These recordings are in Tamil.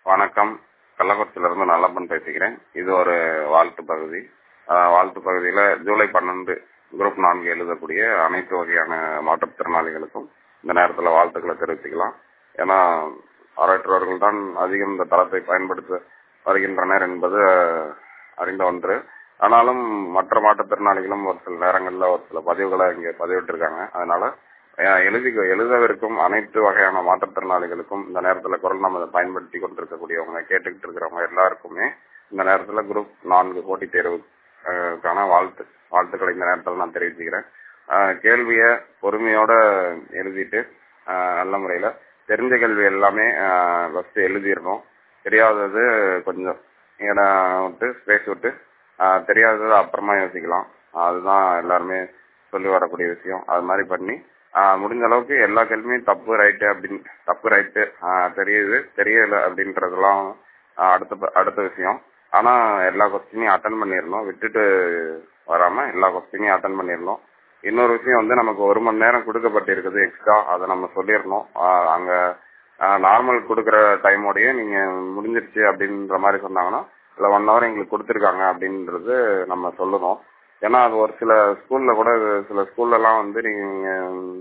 வணக்கம் கள்ளக்குறிச்சியிலிருந்து நல்லப்பன் பேசுகிறேன் இது ஒரு வாழ்த்து பகுதி ஆஹ் வாழ்த்து பகுதியில ஜூலை பன்னெண்டு குரூப் நான்கு எழுதக்கூடிய அனைத்து வகையான மாற்றுத்திறனாளிகளுக்கும் இந்த நேரத்துல வாழ்த்துக்களை தெரிவிச்சுக்கலாம் ஏன்னா ஆராய்ச்சியாளர்கள் தான் அதிகம் இந்த தளத்தை பயன்படுத்த வருகின்றனர் என்பது ஆஹ், அறிந்த ஒன்று ஆனாலும் மற்ற மாற்றுத்திறனாளிகளும் ஒரு சில நேரங்கள்ல ஒரு சில பதிவுகளை இங்க பதிவிட்டிருக்காங்க அதனால அஹ், எழுதி எழுதவிருக்கும் அனைத்து வகையான மாற்றுத்திறனாளிகளுக்கும் இந்த நேரத்துல குரல் நம்ம பயன்படுத்தி கொண்டிருக்கக்கூடியவங்க கேட்டுக்கிட்டு இருக்கிறவங்க எல்லாருக்குமே இந்த நேரத்துல குரூப் நான்கு போட்டித் தேர்வுக்கான வாழ்த்து வாழ்த்துக்களை இந்த நேரத்தில் நான் தெரிவிச்சுக்கிறேன் அஹ், கேள்விய பொறுமையோட எழுதிட்டு அஹ், நல்ல முறையில தெரிஞ்ச கேள்வி எல்லாமே ஃபர்ஸ்ட் எழுதிடணும் தெரியாதது கொஞ்சம் இடம் விட்டு ஸ்பேஸ் விட்டு ஆஹ் தெரியாதது அப்புறமா யோசிக்கலாம் அதுதான் எல்லாருமே சொல்லி வரக்கூடிய விஷயம் அது மாதிரி பண்ணி ஆஹ் முடிஞ்ச அளவுக்கு எல்லா கேள்வியும் தப்பு ரைட்டு அப்படின்னு தப்பு ரைட்டு தெரியுது தெரியல அப்படின்றதெல்லாம் ஆஹ் அடுத்த அடுத்த விஷயம் ஆனா எல்லா கொஸ்டினையும் அட்டன் பண்ணிடணும் விட்டுட்டு வராம எல்லா கொஸ்டினையும் அட்டன் பண்ணிடணும் இன்னொரு விஷயம் வந்து நமக்கு ஒரு மணி நேரம் கொடுக்கப்பட்டிருக்குது எக்ஸ்ட்ரா அதை நம்ம சொல்லிடணும் ஆஹ் அங்க நார்மல் கொடுக்குற டைமோடய நீங்க முடிஞ்சிருச்சு அப்படின்ற மாதிரி சொன்னாங்கன்னா இல்ல ஒன் ஹவர் எங்களுக்கு கொடுத்துருக்காங்க அப்படின்றது நம்ம சொல்லணும் ஏன்னா அது ஒரு சில ஸ்கூல்ல கூட சில ஸ்கூல்ல எல்லாம் வந்து நீங்க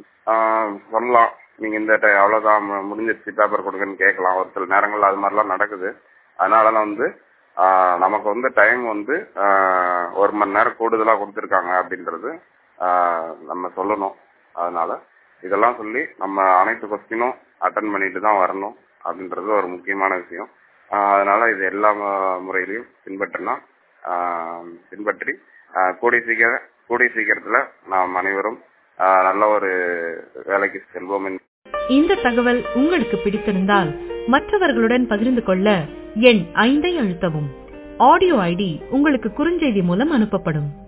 ஆஹ் சொல்லலாம் நீங்க இந்த டை- அவ்வளவுதான் மு- முடிஞ்சிருச்சு பேப்பர் கொடுங்கன்னு கேட்கலாம் ஒரு சில நேரங்கள்ல அது மாதிரிலாம் நடக்குது அதனால வந்து ஆஹ் நமக்கு வந்து டைம் வந்து ஆஹ் ஒரு மணி நேரம் கூடுதலா கொடுத்துருக்காங்க அப்படின்றது ஆஹ் நம்ம சொல்லணும் அதனால இதெல்லாம் சொல்லி நம்ம அனைத்து கொஸ்டினும் அட்டன் பண்ணிட்டு தான் வரணும் அப்படின்றது ஒரு முக்கியமான விஷயம் ஆஹ் அதனால இது எல்லா மு- முறையிலையும் பின்பற்றினா ஆஹ் பின்பற்றி ஆஹ் கூடிய சீக்கிரம் கூடிய சீக்கிரத்துல நாம் அனைவரும் ஆஹ் நல்ல ஒரு வேலைக்கு செல்வோம் என்று இந்த தகவல் உங்களுக்கு பிடித்திருந்தால் மற்றவர்களுடன் பகிர்ந்து கொள்ள எண் ஐந்தை அழுத்தவும் ஆடியோ ஐடி உங்களுக்கு குறுஞ்செய்தி மூலம் அனுப்பப்படும்